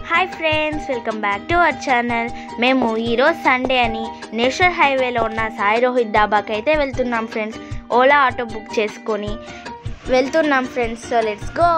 hi friends welcome back to our channel మేము ఈరోజు Sunday అని నేషనల్ హైవేలో ఉన్న సాయి రోహిత్ డాబాకి అయితే వెళ్తున్నాం ఫ్రెండ్స్ ఓలా ఆటో బుక్ చేసుకొని వెళ్తున్నాం ఫ్రెండ్స్ సో లెట్స్ గో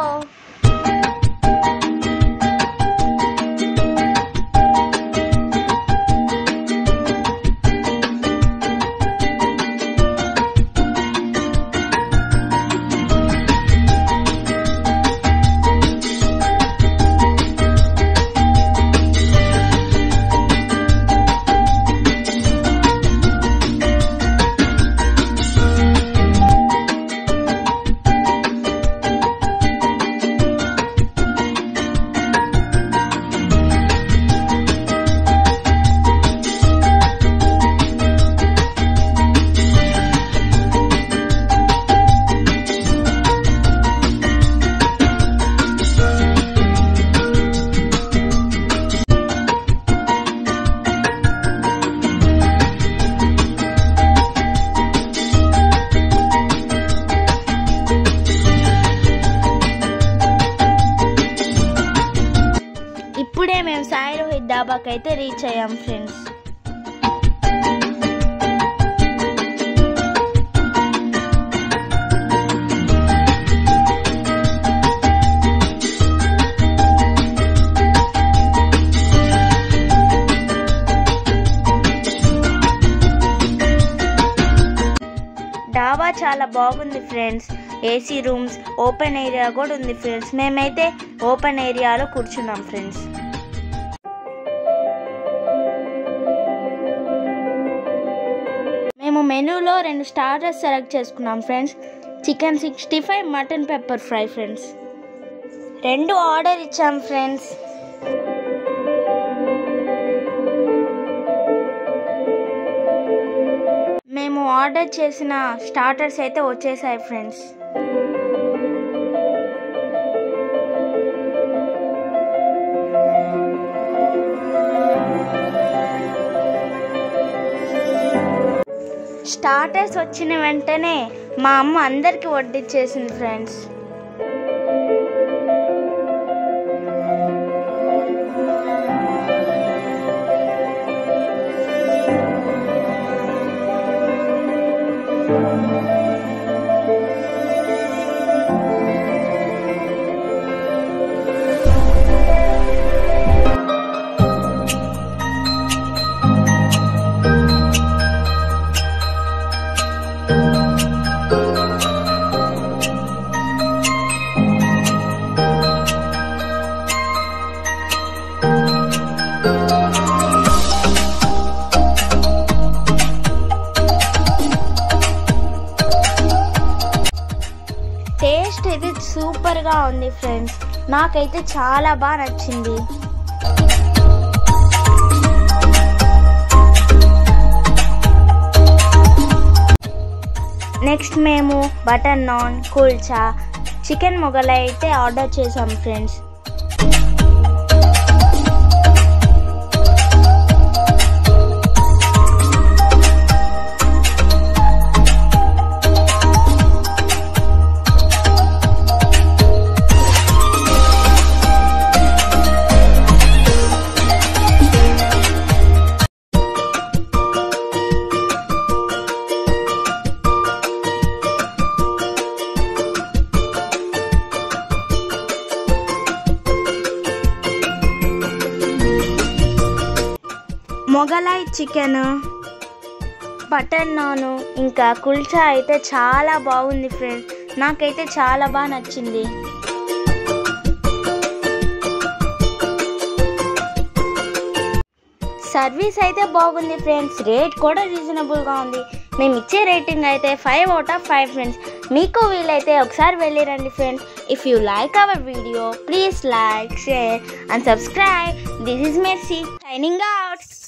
ఇప్పుడే మేము సాయి రోహిత్ డాబాకి అయితే రీచ్ అయ్యాం ఫ్రెండ్స్ డాబా చాలా బాగుంది friends AC rooms open area కూడా ఉంది ఫ్రెండ్స్ మేమైతే ఓపెన్ ఏరియాలో కూర్చున్నాం ఫ్రెండ్స్ మేము మెనూలో రెండు స్టార్టర్స్ సెలెక్ట్ చేసుకున్నాం friends chicken sixty five mutton pepper fry friends రెండు ఆర్డర్ ఇచ్చాం ఫ్రెండ్స్ మేము ఆర్డర్ చేసిన స్టార్టర్స్ అయితే వచ్చేసాయి ఫ్రెండ్స్ స్టార్టర్స్ వచ్చిన వెంటనే మా అమ్మ అందరికి వడ్డిచ్చేసింది ఫ్రెండ్స్ టేస్ట్ అయితే సూపర్గా ఉంది ఫ్రెండ్స్ నాకైతే చాలా బాగా నచ్చింది నెక్స్ట్ మేము బటర్ నాన్ కుల్చా చికెన్ మొగలై అయితే ఆర్డర్ చేసాం ఫ్రెండ్స్ మొగలై చికెన్ బటర్ నాను ఇంకా కుల్చా అయితే చాలా బాగుంది ఫ్రెండ్స్ నాకైతే చాలా బాగా నచ్చింది సర్వీస్ అయితే బాగుంది ఫ్రెండ్స్ రేట్ కూడా రీజనబుల్గా ఉంది మేము ఇచ్చే రేటింగ్ అయితే five out of five friends మీకు వీలైతే ఒకసారి వెళ్ళిరండి friends if you like our video please like share and subscribe this is Mercy signing out